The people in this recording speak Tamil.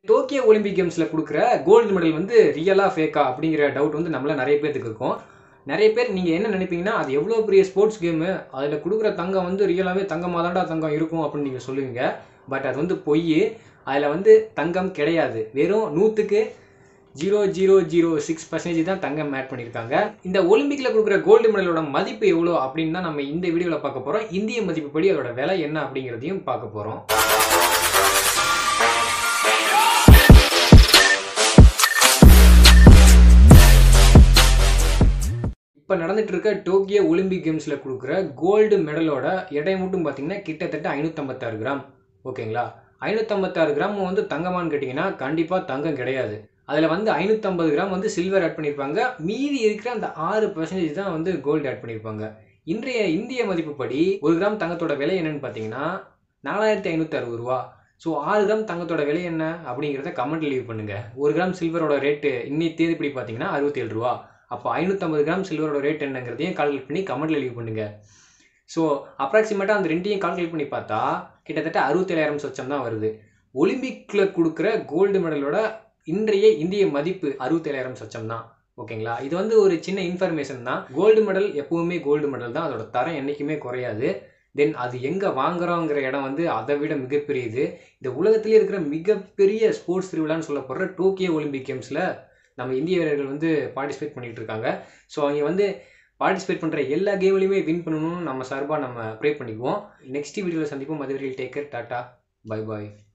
டோக்கியோ ஒலிம்பிக் கேம்ஸில் கொடுக்குற கோல்டு மெடல் வந்து ரியலாக ஃபேக்கா அப்படிங்கிற டவுட் வந்து நம்மள நிறைய பேர்த்துக்கு இருக்கும் நிறைய பேர் நீங்கள் என்ன நினைப்பீங்கன்னா அது எவ்வளோ பெரிய ஸ்போர்ட்ஸ் கேமு அதில் கொடுக்குற தங்கம் வந்து ரியலாகவே தங்கமாக தான்டா தங்கம் இருக்கும் அப்படின்னு நீங்கள் சொல்லுவீங்க பட் அது வந்து பொய் அதில் வந்து தங்கம் கிடையாது வெறும் நூற்றுக்கு zero zero zero six percentage தான் தங்கம் ஆட் பண்ணியிருக்காங்க இந்த ஒலிம்பிக்கில் கொடுக்குற கோல்டு மெடலோட மதிப்பு எவ்வளோ அப்படின்னு தான் நம்ம இந்த வீடியோவில் பார்க்க போகிறோம் இந்திய மதிப்புப்படி அதோட விலை என்ன அப்படிங்கிறதையும் பார்க்க போகிறோம் இப்போ நடந்துட்டு இருக்க டோக்கியோ ஒலிம்பிக் கேம்ஸில் கொடுக்குற கோல்டு மெடலோட எடை மட்டும் பார்த்தீங்கன்னா கிட்டத்தட்ட ஐநூற்றம்பத்தாறு கிராம் ஓகேங்களா ஐநூற்றம்பத்தாறு கிராம் வந்து தங்கமான்னு கேட்டிங்கன்னா கண்டிப்பாக தங்கம் கிடையாது அதில் வந்து ஐநூற்றம்பது கிராம் வந்து சில்வர் ஆட் பண்ணியிருப்பாங்க மீதி இருக்கிற அந்த ஆறு பர்சன்டேஜ் தான் வந்து கோல்டு ஆட் பண்ணியிருப்பாங்க இன்றைய இந்திய மதிப்புப்படி ஒரு கிராம் தங்கத்தோட விலை என்னன்னு பார்த்தீங்கன்னா நாலாயிரத்தி ஐநூற்றி அறுபது ரூபா ஸோ ஆறு கிராம் தங்கத்தோட விலை என்ன அப்படிங்கிறத கமெண்ட் லீவ் பண்ணுங்கள் ஒரு கிராம் சில்வரோட ரேட்டு இன்னி தேதிப்படி பார்த்தீங்கன்னா அறுபத்தி ஏழு ரூபா அப்போ ஐநூற்றம்பது கிராம் சில்வரோட ரேட் என்னங்கிறதையும் கால்குலேட் பண்ணி கமெண்ட்டில் லீவ் பண்ணுங்கள் ஸோ அப்ராக்சிமேட்டாக அந்த ரெண்டையும் கால்குலேட் பண்ணி பார்த்தா கிட்டத்தட்ட அறுபத்தேழாயிரம் சொச்சம் தான் வருது ஒலிம்பிக்கில் கொடுக்குற கோல்டு மெடலோட இன்றைய இந்திய மதிப்பு அறுபத்தேழாயிரம் சொச்சம் தான் ஓகேங்களா இது வந்து ஒரு சின்ன இன்ஃபர்மேஷன் தான் கோல்டு மெடல் எப்பவுமே கோல்டு மெடல் தான் அதோட தரம் என்றைக்குமே குறையாது தென் அது எங்கே வாங்குறோங்கிற இடம் வந்து அதை விட மிகப்பெரியது இந்த உலகத்திலே இருக்கிற மிகப்பெரிய ஸ்போர்ட்ஸ் திருவிழான்னு சொல்லப்படுற டோக்கியோ ஒலிம்பிக் கேம்ஸில் நம்ம இந்திய வீரர்கள் வந்து பார்ட்டிசிபேட் பண்ணிகிட்டு இருக்காங்க ஸோ அவங்க வந்து பார்ட்டிசிபேட் பண்ணுற எல்லா கேம்லையுமே வின் பண்ணணும்னு நம்ம சார்பாக நம்ம ப்ரே பண்ணிக்குவோம் நெக்ஸ்ட் வீடியோவில் சந்திப்போம் மதுரையில் டேக்கர் டாட்டா பை பாய்